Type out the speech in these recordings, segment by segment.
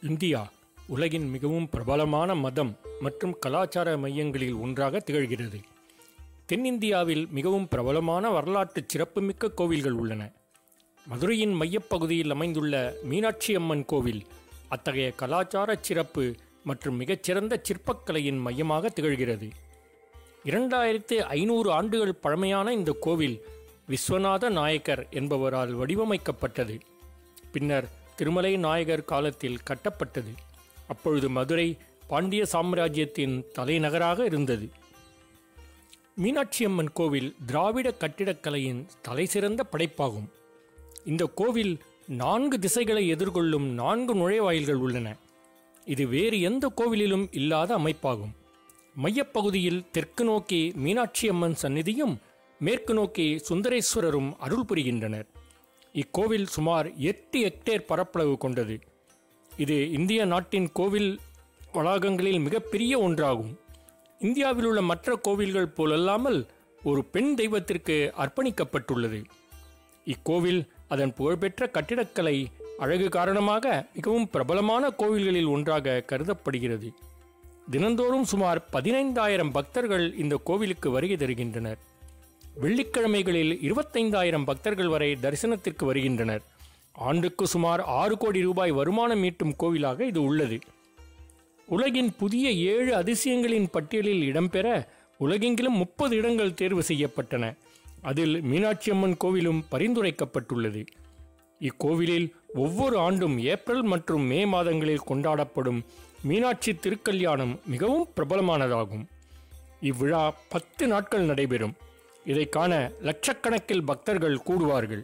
India உலகின் மிகவும் பிரபலமான மதம் மற்றும் கலாச்சார மையங்களில் ஒன்றாக திகழ்கிறது தென்னிந்தியாவில் மிகவும் பிரபலமான வரலாற்று சிறப்புமிக்க கோவில்கள் உள்ளன மதுரையின் மையப்பகுதியில் அமைந்துள்ள மீனாட்சி அம்மன் கோவில் அத்தகைய கலாச்சார சிறப்பு மற்றும் மிகச்சிறந்த சிற்பக்கலையின் மையமாக திகழ்கிறது இரண்டாயிரத்து ஐநூறு ஆண்டுகள் பழமையான இந்த கோவில் விஸ்வநாத நாயக்கர் என்பவரால் வடிவமைக்கப்பட்டது பின்னர் திருமலை நாயகர் காலத்தில் கட்டப்பட்டது அப்பொழுது மதுரை பாண்டிய சாம்ராஜ்யத்தின் தலைநகராக இருந்தது மீனாட்சி அம்மன் கோவில் திராவிட கட்டிடக்கலையின் தலைசிறந்த படைப்பாகும் இந்த கோவில் நான்கு திசைகளை எதிர்கொள்ளும் நான்கு நுழைவாயில்கள் உள்ளன இது வேறு எந்த கோவிலிலும் இல்லாத அமைப்பாகும் மையப்பகுதியில் தெற்கு நோக்கி மீனாட்சி அம்மன் சந்நிதியும் மேற்கு நோக்கி சுந்தரேஸ்வரரும் அருள் புரிகின்றனர் இக்கோவில் சுமார் எட்டு ஹெக்டேர் பரப்பளவு கொண்டது இது இந்திய நாட்டின் கோவில் வளாகங்களில் மிகப்பெரிய ஒன்றாகும் இந்தியாவில் உள்ள மற்ற கோவில்கள் போலல்லாமல் ஒரு பெண் தெய்வத்திற்கு அர்ப்பணிக்கப்பட்டுள்ளது இக்கோவில் அதன் புகழ்பெற்ற கட்டிடக்கலை அழகு காரணமாக மிகவும் பிரபலமான கோவில்களில் ஒன்றாக கருதப்படுகிறது தினந்தோறும் சுமார் பதினைந்தாயிரம் பக்தர்கள் இந்த கோவிலுக்கு வருகை தருகின்றனர் வெள்ளிக்கிழமைகளில் இருபத்தைந்தாயிரம் பக்தர்கள் வரை தரிசனத்திற்கு வருகின்றனர் ஆண்டுக்கு சுமார் ஆறு கோடி ரூபாய் வருமானம் ஈட்டும் கோவிலாக இது உள்ளது உலகின் புதிய ஏழு அதிசயங்களின் பட்டியலில் இடம்பெற உலகெங்கிலும் முப்பது இடங்கள் தேர்வு செய்யப்பட்டன அதில் மீனாட்சி அம்மன் கோவிலும் பரிந்துரைக்கப்பட்டுள்ளது இக்கோவிலில் ஒவ்வொரு ஆண்டும் ஏப்ரல் மற்றும் மே மாதங்களில் கொண்டாடப்படும் மீனாட்சி திருக்கல்யாணம் மிகவும் பிரபலமானதாகும் இவ்விழா பத்து நாட்கள் நடைபெறும் இதை காண லட்சக்கணக்கில் பக்தர்கள் கூடுவார்கள்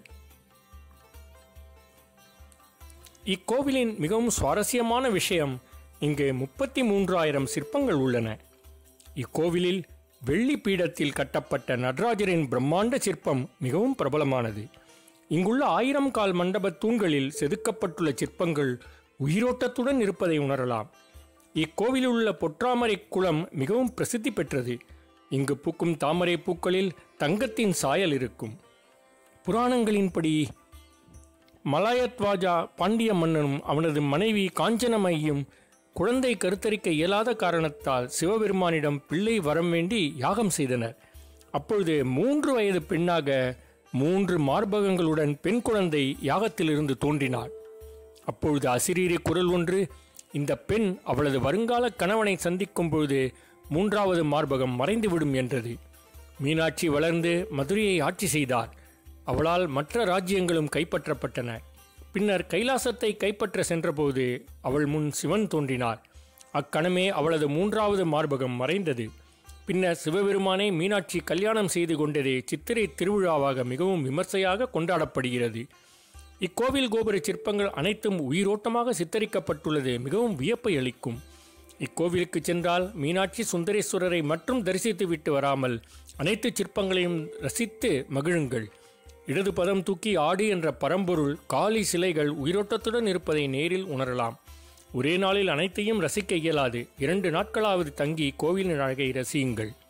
இக்கோவிலின் மிகவும் சுவாரஸ்யமான விஷயம் இங்கு முப்பத்தி மூன்றாயிரம் சிற்பங்கள் உள்ளன இக்கோவிலில் வெள்ளி பீடத்தில் கட்டப்பட்ட நடராஜரின் பிரம்மாண்ட சிற்பம் மிகவும் பிரபலமானது இங்குள்ள ஆயிரம் கால் மண்டப தூண்களில் செதுக்கப்பட்டுள்ள சிற்பங்கள் உயிரோட்டத்துடன் இருப்பதை உணரலாம் இக்கோவிலில் உள்ள பொற்றாமரை குளம் மிகவும் பிரசித்தி பெற்றது இங்கு பூக்கும் தாமரை பூக்களில் தங்கத்தின் சாயல் இருக்கும் புராணங்களின்படி மலாயத்வாஜா பாண்டிய மன்னனும் அவனது மனைவி காஞ்சனமையும் குழந்தை கருத்தரிக்க இயலாத காரணத்தால் சிவபெருமானிடம் பிள்ளை வரம் வேண்டி யாகம் செய்தனர் அப்பொழுது மூன்று வயது பெண்ணாக மூன்று மார்பகங்களுடன் பெண் குழந்தை யாகத்திலிருந்து தோன்றினாள் அப்பொழுது அசிரீரி குரல் ஒன்று இந்த பெண் அவளது வருங்கால கணவனை சந்திக்கும் பொழுது மூன்றாவது மார்பகம் மறைந்துவிடும் என்றது மீனாட்சி வளர்ந்து மதுரையை ஆட்சி செய்தார் அவளால் மற்ற ராஜ்யங்களும் கைப்பற்றப்பட்டன பின்னர் கைலாசத்தை கைப்பற்ற சென்றபோது அவள் முன் சிவன் தோன்றினார் அக்கணமே அவளது மூன்றாவது மார்பகம் மறைந்தது பின்னர் சிவபெருமானை மீனாட்சி கல்யாணம் செய்து கொண்டதே சித்திரை திருவிழாவாக மிகவும் விமர்சையாக கொண்டாடப்படுகிறது இக்கோவில் கோபுர சிற்பங்கள் அனைத்தும் உயிரோட்டமாக சித்தரிக்கப்பட்டுள்ளது மிகவும் வியப்பை அளிக்கும் இக்கோவிலுக்கு சென்றால் மீனாட்சி சுந்தரேஸ்வரரை மட்டும் தரிசித்து விட்டு வராமல் அனைத்து சிற்பங்களையும் ரசித்து மகிழுங்கள் இடது பதம் தூக்கி ஆடு என்ற பரம்பொருள் காளி சிலைகள் உயிரோட்டத்துடன் இருப்பதை நேரில் உணரலாம் ஒரே நாளில் அனைத்தையும் ரசிக்க இயலாது இரண்டு நாட்களாவது தங்கி கோவிலின் அழகை ரசியுங்கள்